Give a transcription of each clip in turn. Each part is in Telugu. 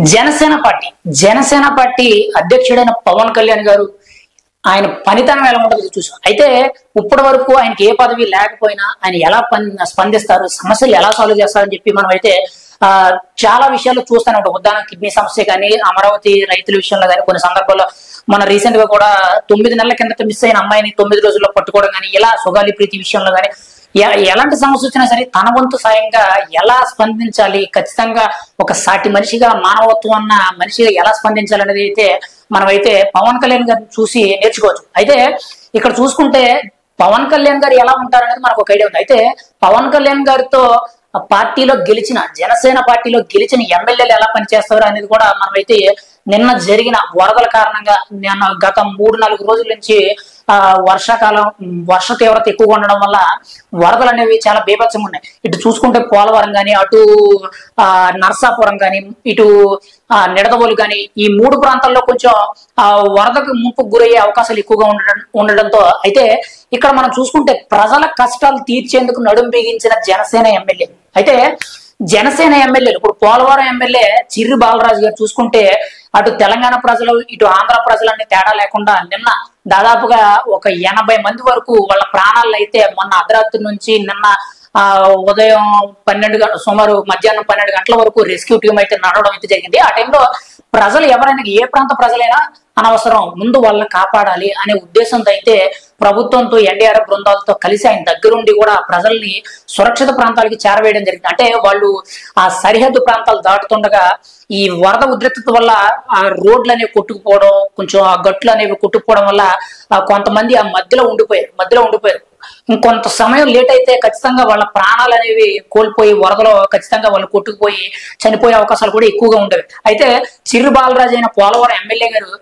జనసేన పార్టీ జనసేన పార్టీ అధ్యక్షుడైన పవన్ కళ్యాణ్ గారు ఆయన పనితనం ఎలా ఉంటుందో చూసాం అయితే ఇప్పటి వరకు ఆయనకి ఏ పదవి లేకపోయినా ఆయన ఎలా పని స్పందిస్తారు సమస్యలు ఎలా సాల్వ్ చేస్తారని చెప్పి మనం అయితే ఆ, చాలా విషయాలు చూస్తూనే ఉంటాం ఉదాహరణ కిడ్నీ సమస్య కానీ అమరావతి రైతుల విషయంలో కానీ కొన్ని సందర్భాల్లో మన రీసెంట్ గా కూడా తొమ్మిది నెలల కిందట మిస్ అయిన అమ్మాయిని తొమ్మిది రోజుల్లో పట్టుకోవడం కానీ ఇలా సుగాలి ప్రీతి విషయంలో కానీ ఎ- ఎలాంటి సమస్య వచ్చినా సరే తన వంతు సాయంగా ఎలా స్పందించాలి ఖచ్చితంగా ఒక సాటి మనిషిగా మానవత్వం అన్న మనిషిగా ఎలా స్పందించాలి అనేది అయితే మనమైతే పవన్ కళ్యాణ్ గారిని చూసి నేర్చుకోవచ్చు అయితే ఇక్కడ చూసుకుంటే పవన్ కళ్యాణ్ గారు ఎలా ఉంటారనేది మనకు ఒక ఐడియా ఉంది అయితే పవన్ కళ్యాణ్ గారితో ఆ పార్టీలో గెలిచిన జనసేన పార్టీలో గెలిచిన ఎమ్మెల్యేలు ఎలా పనిచేస్తారు అనేది కూడా మనమైతే నిన్న జరిగిన వరదల కారణంగా నిన్న గత మూడు నాలుగు రోజుల నుంచి ఆ వర్షాకాలం ఉమ్, వర్ష తీవ్రత ఎక్కువగా ఉండడం వల్ల వరదలు అనేవి చాలా బీభత్సంగా ఉన్నాయి ఇటు చూసుకుంటే పోలవరం కానీ అటు ఆ నర్సాపురం కానీ ఇటు ఆ నిడదవోలు కానీ ఈ మూడు ప్రాంతాల్లో కొంచెం ఆ వరదకు ముంపు గురయ్యే అవకాశాలు ఎక్కువగా ఉండడం ఉండడంతో అయితే ఇక్కడ మనం చూసుకుంటే ప్రజల కష్టాలు తీర్చేందుకు నడుం బిగించిన జనసేన ఎమ్మెల్యే అయితే జనసేన ఎమ్మెల్యేలు ఇప్పుడు పోలవరం ఎమ్మెల్యే చిర్రి బాలరాజు గారు చూసుకుంటే అటు తెలంగాణ ప్రజలు ఇటు ఆంధ్ర ప్రజలన్నీ తేడా లేకుండా నిన్న దాదాపుగా ఒక ఎనభై మంది వరకు వాళ్ళ ప్రాణాలు అయితే మొన్న అర్ధరాత్రి నుంచి నిన్న ఆ ఉదయం పన్నెండు గంటల సుమారు మధ్యాహ్నం పన్నెండు గంటల వరకు రెస్క్యూ టీం అయితే నడవడం అయితే జరిగింది ఆ టైంలో ప్రజలు ఎవరైనా ఏ ప్రాంత ప్రజలైనా అనవసరం ముందు వాళ్ళని కాపాడాలి అనే ఉద్దేశంతో అయితే ప్రభుత్వంతో ఎన్డీఆర్ఎఫ్ బృందాలతో కలిసి ఆయన దగ్గరుండి కూడా ప్రజల్ని సురక్షిత ప్రాంతాలకి చేరవేయడం జరిగింది అంటే వాళ్ళు ఆ సరిహద్దు ప్రాంతాలు దాటుతుండగా ఈ వరద ఉద్రిక్తత వల్ల ఆ రోడ్లు అనేవి కొట్టుకుపోవడం కొంచెం ఆ గట్లు అనేవి కొట్టుకుపోవడం వల్ల ఆ కొంతమంది ఆ మధ్యలో ఉండిపోయారు మధ్యలో ఉండిపోయారు ఇంకొంత సమయం లేట్ అయితే ఖచ్చితంగా వాళ్ళ ప్రాణాలు అనేవి కోల్పోయి వరదలో ఖచ్చితంగా వాళ్ళు కొట్టుకుపోయి చనిపోయే అవకాశాలు కూడా ఎక్కువగా ఉండేవి అయితే చిరు బాలరాజు అయిన పోలవరం ఎమ్మెల్యే గారు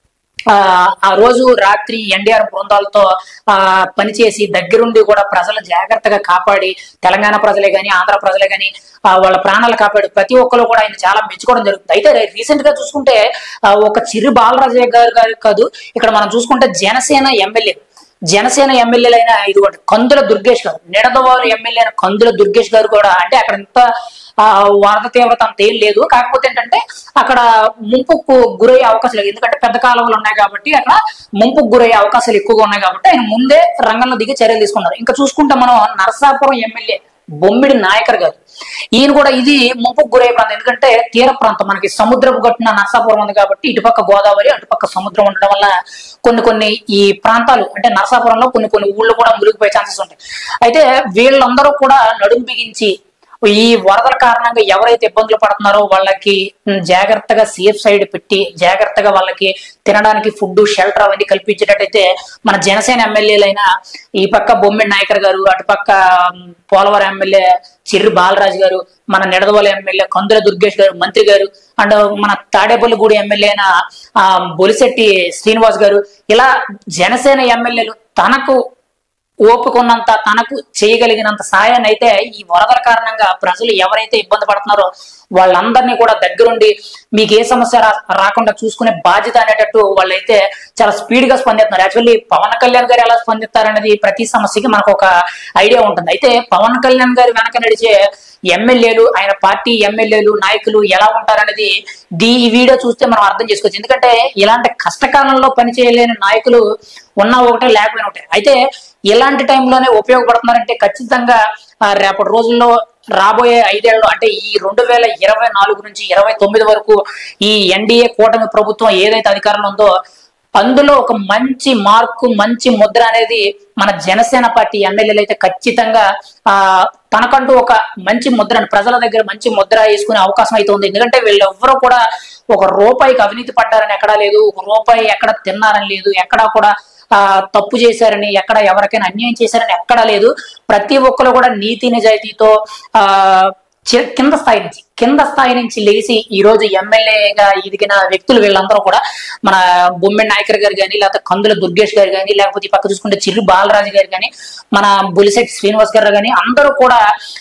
ఆ ఆ రోజు రాత్రి ఎన్డీఆర్ బృందాలతో ఆ పనిచేసి దగ్గరుండి కూడా ప్రజలు జాగ్రత్తగా కాపాడి తెలంగాణ ప్రజలే గాని ఆంధ్ర ప్రజలే గాని ఆ, వాళ్ళ ప్రాణాలు కాపాడి ప్రతి ఒక్కరు కూడా ఆయన చాలా మెచ్చుకోవడం జరుగుతుంది అయితే రీసెంట్ గా చూసుకుంటే ఆ, ఒక చిరు బాలరాజయ్య గారు గారు కాదు ఇక్కడ మనం చూసుకుంటే జనసేన ఎమ్మెల్యే జనసేన ఎమ్మెల్యేలైన ఇదిగోండి కందుల దుర్గేష్ గారు నిడదవారు ఎమ్మెల్యే అయిన కందుల దుర్గేష్ గారు కూడా అంటే అక్కడ ఇంత ఆ, వరద తీవ్రత అంత ఏం లేదు కాకపోతే ఏంటంటే అక్కడ ముంపుకు గురయ్యే అవకాశాలు లేదు. ఎందుకంటే పెద్ద కాలువలు ఉన్నాయి కాబట్టి అక్కడ ముంపుకు గురయ్యే అవకాశాలు ఎక్కువగా ఉన్నాయి కాబట్టి ఆయన ముందే రంగంలో దిగి చర్యలు తీసుకున్నారు ఇంకా చూసుకుంటే మనం నరసాపురం ఎమ్మెల్యే బొమ్మిడి నాయకర్ గారు ఈయన కూడా ఇది ముంపుకు గురయ్యే ప్రాంతం ఎందుకంటే తీర ప్రాంతం మనకి సముద్రపు గట్టున నరసాపురం ఉంది కాబట్టి ఇటుపక్క గోదావరి అటుపక్క సముద్రం ఉండడం వల్ల కొన్ని కొన్ని ఈ ప్రాంతాలు అంటే నరసాపురంలో కొన్ని కొన్ని ఊళ్ళు కూడా మునిగిపోయే ఛాన్సెస్ ఉంటాయి అయితే వీళ్ళందరూ కూడా నడుం బిగించి ఈ వరదల కారణంగా ఎవరైతే ఇబ్బందులు పడుతున్నారో వాళ్ళకి ఉమ్, జాగ్రత్తగా సేఫ్ సైడ్ పెట్టి జాగ్రత్తగా వాళ్ళకి తినడానికి ఫుడ్ షెల్టర్ అవన్నీ కల్పించేటట్టయితే మన జనసేన ఎమ్మెల్యేలైన ఈ పక్క బొమ్మిడి నాయకర్ గారు అటు పక్క ఉమ్, పోలవరం ఎమ్మెల్యే చిర్రి బాలరాజు గారు మన నిడదవోలు ఎమ్మెల్యే కందుల దుర్గేష్ గారు మంత్రి గారు అండ్ మన తాడేపల్లిగూడి ఎమ్మెల్యే అయిన ఆ, బొలిశెట్టి శ్రీనివాస్ గారు ఇలా జనసేన ఎమ్మెల్యేలు తనకు ఓపుకున్నంత తనకు చేయగలిగినంత సాయాన్ని అయితే ఈ వరదల కారణంగా ప్రజలు ఎవరైతే ఇబ్బంది పడుతున్నారో వాళ్ళందరినీ కూడా దగ్గరుండి మీకు ఏ సమస్య రా- రాకుండా చూసుకునే బాధ్యత అనేటట్టు వాళ్ళైతే చాలా స్పీడ్ గా స్పందిస్తున్నారు యాక్చువల్లీ పవన్ కళ్యాణ్ గారు ఎలా స్పందిస్తారనేది ప్రతి సమస్యకి మనకు ఒక ఐడియా ఉంటుంది అయితే పవన్ కళ్యాణ్ గారి వెనక నడిచే ఎమ్మెల్యేలు ఆయన పార్టీ ఎమ్మెల్యేలు నాయకులు ఎలా ఉంటారనేది దీ ఈ వీడియో చూస్తే మనం అర్థం చేసుకోవచ్చు ఎందుకంటే ఇలాంటి కష్టకాలంలో పనిచేయలేని నాయకులు ఉన్నా ఒకటే లేకపోయినా ఒకటే అయితే ఇలాంటి టైంలోనే ఉపయోగపడుతున్నారంటే ఖచ్చితంగా ఆ, రేపటి రోజుల్లో రాబోయే ఐదేళ్ళు అంటే ఈ రెండు వేల ఇరవై నాలుగు నుంచి ఇరవై తొమ్మిది వరకు ఈ ఎన్డీఏ కూటమి ప్రభుత్వం ఏదైతే అధికారంలో ఉందో అందులో ఒక మంచి మార్కు మంచి ముద్ర అనేది మన జనసేన పార్టీ ఎమ్మెల్యేలు అయితే ఖచ్చితంగా ఆ తనకంటూ ఒక మంచి ముద్రను ప్రజల దగ్గర మంచి ముద్ర వేసుకునే అవకాశం అయితే ఉంది ఎందుకంటే వీళ్ళెవ్వరూ కూడా ఒక రూపాయికి అవినీతి పడ్డారని ఎక్కడా లేదు ఒక రూపాయి ఎక్కడ తిన్నారని లేదు ఎక్కడా కూడా ఆ తప్పు చేశారని ఎక్కడ ఎవరికైనా అన్యాయం చేశారని ఎక్కడా లేదు ప్రతి ఒక్కరు కూడా నీతి నిజాయితీతో ఆ చి- కింద స్థాయి నుంచి కింద స్థాయి నుంచి లేచి ఈ రోజు ఎమ్మెల్యేగా ఎదిగిన వ్యక్తులు వీళ్ళందరూ కూడా మన బొమ్మె నాయకర్ గారు కానీ లేకపోతే కందుల దుర్గేష్ గారు కానీ లేకపోతే ఈ పక్క చూసుకుంటే చిర్రి బాలరాజు గారు కానీ మన బులిశెట్టి శ్రీనివాస్ గారు కానీ అందరూ కూడా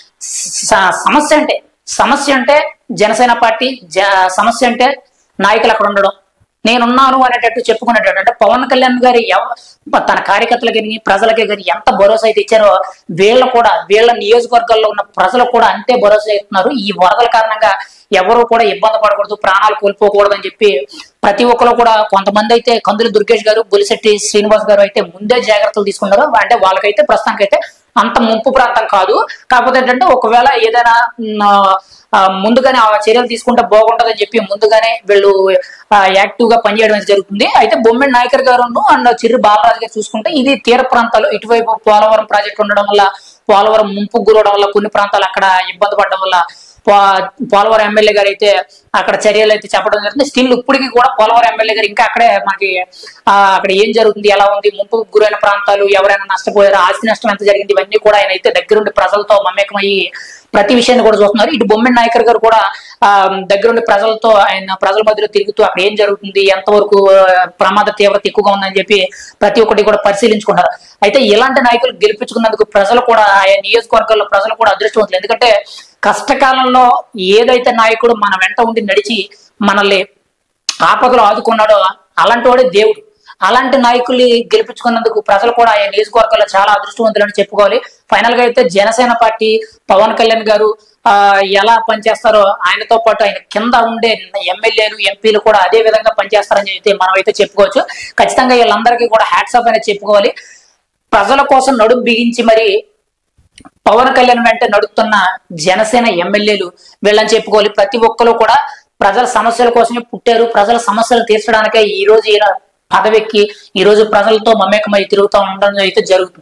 స- సమస్య అంటే సమస్య అంటే జనసేన పార్టీ జ- సమస్య అంటే నాయకులు అక్కడ ఉండడం నేనున్నాను అనేటట్టు చెప్పుకునేటట్టు అంటే పవన్ కళ్యాణ్ గారి ఎవ- తన కార్యకర్తలకి కానీ ప్రజలకి కానీ ఎంత భరోసా అయితే ఇచ్చారో వీళ్ళు కూడా వీళ్ళ నియోజకవర్గాల్లో ఉన్న ప్రజలు కూడా అంతే భరోసా ఇస్తున్నారు ఈ వరదల కారణంగా ఎవరు కూడా ఇబ్బంది పడకూడదు ప్రాణాలు కోల్పోకూడదు అని చెప్పి ప్రతి ఒక్కరు కూడా కొంతమంది అయితే కందులు దుర్గేష్ గారు బొలిశెట్టి శ్రీనివాస్ గారు అయితే ముందే జాగ్రత్తలు తీసుకున్నారు అంటే వాళ్ళకైతే ప్రస్తుతానికైతే అంత ముంపు ప్రాంతం కాదు కాకపోతే ఏంటంటే ఒకవేళ ఏదైనా మ్, ఆ, ముందుగానే ఆ చర్యలు తీసుకుంటే బాగుంటుందని చెప్పి ముందుగానే వీళ్ళు యాక్టివ్ గా పనిచేయడం అనేది జరుగుతుంది అయితే బొమ్మిడి నాయకర్ గారు అండ్ చిర్రి బాలరాజు గారు చూసుకుంటే ఇది తీర ప్రాంతాలు ఇటువైపు పోలవరం ప్రాజెక్ట్ ఉండడం వల్ల పోలవరం ముంపు గురవడం వల్ల కొన్ని ప్రాంతాలు అక్కడ ఇబ్బంది పడడం వల్ల పో- పోలవరం ఎమ్మెల్యే గారు అయితే అక్కడ చర్యలు అయితే చెప్పడం జరుగుతుంది స్టిల్ ఇప్పటికీ కూడా పోలవరం ఎమ్మెల్యే గారు ఇంకా అక్కడే మనకి ఆ, అక్కడ ఏం జరుగుతుంది ఎలా ఉంది ముంపు గురైన ప్రాంతాలు ఎవరైనా నష్టపోయారు ఆస్తి నష్టం ఎంత జరిగింది ఇవన్నీ కూడా ఆయన అయితే దగ్గరుండి ప్రజలతో మమేకమయ్యి ప్రతి విషయాన్ని కూడా చూస్తున్నారు ఇటు బొమ్మిడి నాయకర్ గారు కూడా ఆ, దగ్గరుండి ప్రజలతో ఆయన ప్రజల మధ్యలో తిరుగుతూ అక్కడ ఏం జరుగుతుంది ఎంతవరకు ఆ, ప్రమాద తీవ్రత ఎక్కువగా ఉందని చెప్పి ప్రతి ఒక్కటి కూడా పరిశీలించుకుంటారు అయితే ఇలాంటి నాయకులు గెలిపించుకున్నందుకు ప్రజలు కూడా ఆయా నియోజకవర్గాల్లో ప్రజలు కూడా అదృష్టవంతులు ఎందుకంటే కష్టకాలంలో ఏదైతే నాయకుడు మన వెంట ఉండి నడిచి మనల్ని ఆపదలో ఆదుకున్నాడో అలాంటి వాడే దేవుడు అలాంటి నాయకుల్ని గెలిపించుకున్నందుకు ప్రజలు కూడా ఆయా నియోజకవర్గాల్లో చాలా అదృష్టవంతులని చెప్పుకోవాలి ఫైనల్ గా అయితే జనసేన పార్టీ పవన్ కళ్యాణ్ గారు ఆ ఎలా పనిచేస్తారో ఆయనతో పాటు ఆయన కింద ఉండే ఎమ్మెల్యేలు ఎంపీలు కూడా అదే విధంగా పనిచేస్తారని అయితే మనం అయితే చెప్పుకోవచ్చు ఖచ్చితంగా వీళ్ళందరికీ కూడా హ్యాట్సాప్ అనేది చెప్పుకోవాలి ప్రజల కోసం నడుం బిగించి మరి పవన్ కళ్యాణ్ వెంట నడుస్తున్న జనసేన ఎమ్మెల్యేలు వీళ్ళని చెప్పుకోవాలి ప్రతి ఒక్కరు కూడా ప్రజల సమస్యల కోసమే పుట్టారు ప్రజల సమస్యలు తీర్చడానికే ఈ రోజు ఈయన పదవెక్కి ఈ రోజు ప్రజలతో మమేకమై తిరుగుతూ ఉండడం అయితే జరుగుతుంది